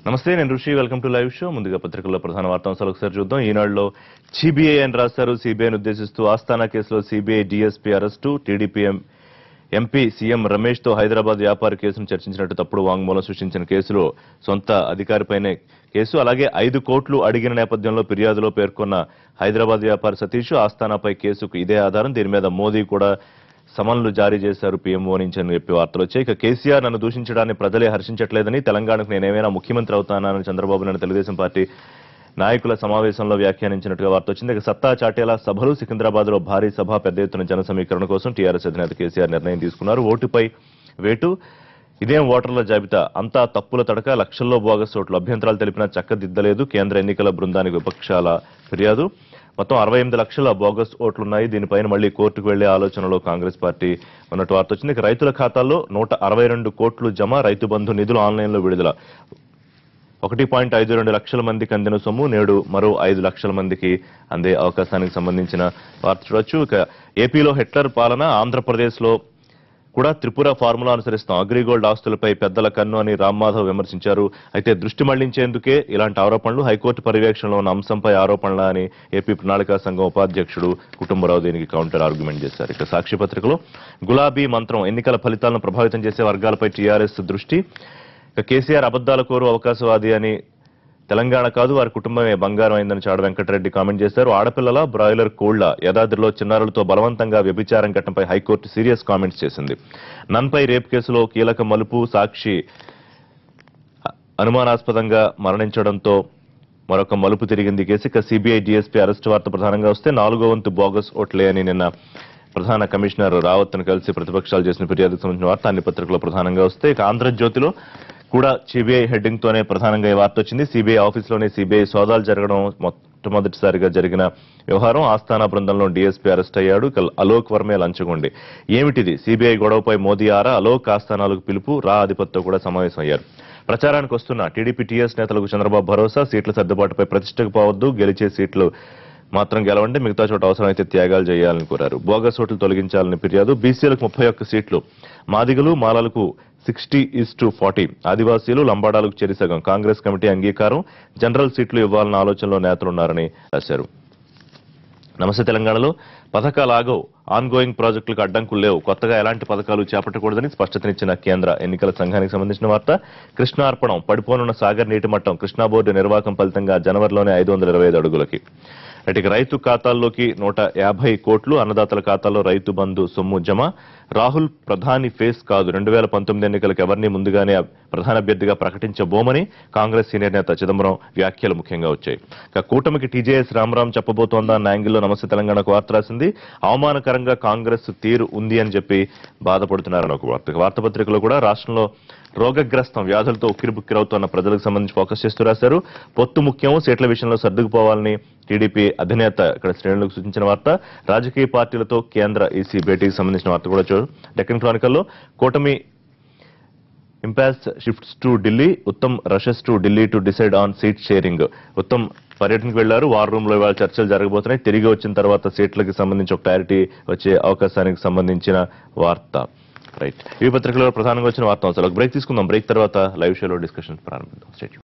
నమస్తే నేను ఋషి వెల్కమ్ టు లైవ్ షో ముందుగా పత్రికల్లో ప్రధాన వార్తాంశాలు ఒకసారి చూద్దాం ఈనాడులో సిబిఐ అని రాశారు సిబిఐని ఉద్దేశిస్తూ ఆస్థానా కేసులో సిబిఐ డీఎస్పీ అరెస్టు టీడీపీ ఎం- ఎంపీ సీఎం రమేష్ తో హైదరాబాద్ వ్యాపారి కేసును చర్చించినట్టు తప్పుడు వాంగ్మూలం సృష్టించిన కేసులో సొంత అధికారిపైనే కేసు అలాగే ఐదు కోట్లు అడిగిన నేపథ్యంలో ఫిర్యాదులో పేర్కొన్న హైదరాబాద్ వ్యాపారి సతీష్ ఆస్థానాపై కేసుకు ఇదే ఆధారం దీని మీద మోదీ కూడా సమన్లు జారీ చేశారు పీఎంఓ నుంచి అని చెప్పి వార్తలు వచ్చాయి ఇక కేసీఆర్ నన్ను దూషించడాన్ని ప్రజలే హర్షించట్లేదని తెలంగాణకు నేనేమైనా ముఖ్యమంత్రి అవుతానని చంద్రబాబు నాయుడు తెలుగుదేశం పార్టీ నాయకుల సమావేశంలో వ్యాఖ్యానించినట్టుగా వార్త వచ్చింది ఇక సత్తా చాటేలా సభలు సికింద్రాబాద్ లో భారీ సభ పెద్ద ఎత్తున జన సమీకరణ కోసం టీఆర్ఎస్ అధినేత కేసీఆర్ నిర్ణయం తీసుకున్నారు ఓటుపై వేటు ఇదేం ఓటర్ల జాబితా అంతా తప్పుల తడక లక్షల్లో బోగస్ ఓట్లు అభ్యంతరాలు తెలిపినా చక్కదిద్దలేదు కేంద్ర ఎన్నికల బృందానికి విపక్షాల ఫిర్యాదు మొత్తం అరవై ఎనిమిది లక్షల బోగస్ ఓట్లున్నాయి దీనిపైన మళ్ళీ కోర్టుకు వెళ్లే ఆలోచనలో కాంగ్రెస్ పార్టీ ఉన్నట్టు వార్త వచ్చింది ఇక రైతుల ఖాతాల్లో నూట అరవై రెండు కోట్లు జమ రైతు బంధు నిధులు ఆన్లైన్లో విడుదల ఒకటి పాయింట్ ఐదు రెండు లక్షల మందికి అందిన సొమ్ము నేడు మరో ఐదు లక్షల మందికి అందే అవకాశానికి సంబంధించిన వార్త చూడొచ్చు ఇక ఏపీలో హిట్లర్ పాలన ఆంధ్రప్రదేశ్లో కూడా త్రిపుర ఫార్ములా అనుసరిస్తాం అగ్రిగోల్డ్ ఆస్తులపై పెద్దల కన్ను అని రామ్మాధవ్ విమర్శించారు అయితే దృష్టి మళ్లించేందుకే ఇలాంటి ఆరోపణలు హైకోర్టు పర్యవేక్షణలో ఉన్న అంశంపై ఆరోపణల అని ఏపీ ప్రణాళికా సంఘం ఉపాధ్యక్షుడు కుటుంబరావు దీనికి కౌంటర్ ఆర్గ్యుమెంట్ చేశారు ఇక సాక్షి పత్రికలో గులాబీ మంత్రం ఎన్నికల ఫలితాలను ప్రభావితం చేసే వర్గాలపై టీఆర్ఎస్ దృష్టి ఇక కేసీఆర్ అబద్దాల కోరు అవకాశవాది అని తెలంగాణ కాదు వారి కుటుంబమే బంగారం అయిందని చాడ వెంకటరెడ్డి కామెంట్ చేశారు ఆడపిల్లల బ్రాయిలర్ కోళ్ల యదాద్రిలో చిన్నారులతో బలవంతంగా వ్యభిచారం ఘటనపై హైకోర్టు సీరియస్ కామెంట్స్ చేసింది నన్పై రేప్ కేసులో కీలక మలుపు సాక్షి అనుమానాస్పదంగా మరణించడంతో మరొక మలుపు తిరిగింది ఈ కేసు ఇక సిబిఐ డిఎస్పీ అరెస్టు వార్త ప్రధానంగా వస్తే నాలుగో వంతు బోగస్ ఓట్లే అని నిన్న ప్రధాన కమిషనర్ రావత్ను కలిసి ప్రతిపక్షాలు చేసిన ఫిర్యాదుకు సంబంధించిన వార్త అన్ని పత్రికల్లో ప్రధానంగా వస్తే ఇక ఆంధ్రజ్యోతిలో కూడా సిబిఐ హెడ్డింగ్ తోనే ప్రధానంగా ఈ వార్త వచ్చింది సిబిఐ ఆఫీస్లోనే సిబిఐ సోదాలు జరగడం మొట్టమొదటిసారిగా జరిగిన వ్యవహారం ఆస్థానా బృందంలో డీఎస్పీ అరెస్ట్ అయ్యాడు ఇక అలోక్ వర్మే లంచగొండి ఏమిటిది సిబిఐ గొడవపై మోదీ ఆరా అలోక్ ఆస్థానాలకు పిలుపు రా అధిపతితో కూడా సమావేశం అయ్యారు ప్రచారానికి వస్తున్న టీడీపీ టీఎస్ నేతలకు చంద్రబాబు భరోసా సీట్ల సర్దుబాటుపై ప్రతిష్టకు పోవద్దు గెలిచే సీట్లు మాత్రం గెలవండి మిగతా చోట అవసరమైతే త్యాగాలు చేయాలని కోరారు బోగస్ ఓట్లు తొలగించాలని ఫిర్యాదు బీసీలకు ముప్పై ఒక్క సీట్లు మాదిగలు మాలలకు సిక్స్టీ ఈస్ టు ఫార్టీ ఆదివాసీలు లంబాడాలకు చెరిసగం కాంగ్రెస్ కమిటీ అంగీకారం జనరల్ సీట్లు ఇవ్వాలన్న ఆలోచనలో నేతలున్నారని రాశారు నమస్తే తెలంగాణలో పథకాలు ఆగవు ఆన్ గోయింగ్ ప్రాజెక్టులకు అడ్డంకులు లేవు కొత్తగా ఎలాంటి పథకాలు చేపట్టకూడదని స్పష్టతనిచ్చిన కేంద్ర ఎన్నికల సంఘానికి సంబంధించిన వార్త కృష్ణార్పణం పడిపోనున్న సాగర్ నీటి మట్టం కృష్ణా బోర్డు నిర్వాహకం ఫలితంగా జనవరిలోనే ఐదు వందల ఇరవై ఐదు అడుగులకి అటుకి రైతు ఖాతాల్లోకి నూట యాభై కోట్లు అన్నదాతల ఖాతాల్లో రైతు బంధు సొమ్ము జమ రాహుల్ ప్రధాని ఫేస్ కాదు రెండు వేల పంతొమ్మిది ఎన్నికలకు ఎవరిని ముందుగానే ప్రధాన అభ్యర్థిగా ప్రకటించబోమని కాంగ్రెస్ సీనియర్ నేత చిదంబరం వ్యాఖ్యలు ముఖ్యంగా వచ్చాయి ఇక కూటమికి టీజేఎస్ రామరాం చెప్పబోతోందా అన్న యాంగిల్లో నమస్తే తెలంగాణకు వార్త రాసింది అవమానకరంగా కాంగ్రెస్ తీరు ఉంది అని చెప్పి బాధపడుతున్నారని ఒక వార్త ఇక వార్తాపత్రికలో కూడా రాష్ట్రంలో రోగగ్రస్తం వ్యాధులతో ఉక్కిరిబుక్కిరవుతున్న ప్రజలకు సంబంధించి ఫోకస్ చేస్తూ రాశారు పొత్తు ముఖ్యం సీట్ల విషయంలో సర్దుకుపోవాలని టీడీపీ అధినేత ఇక్కడ శ్రేణులకు సూచించిన వార్త రాజకీయ పార్టీలతో కేంద్ర ఈసీ భేటీకి సంబంధించిన వార్త కూడా చూ డెక్కన్ క్రానికల్లో కూటమి impasse shifts to Delhi Uttam rushes to Delhi to decide on seat sharing Uttam పర్యటనకు వెళ్లారు వార్ రూమ్ లో ఇవాళ చర్చలు జరగబోతున్నాయి తిరిగి వచ్చిన తర్వాత సీట్లకి సంబంధించి ఒక క్లారిటీ వచ్చే అవకాశానికి సంబంధించిన వార్త రైట్ ఈ పత్రికలో ప్రధానంగా వచ్చిన వార్త బ్రేక్ తీసుకుందాం బ్రేక్ తర్వాత లైవ్ షోలో డిస్కషన్ ప్రారంభిద్దాం Stay tuned.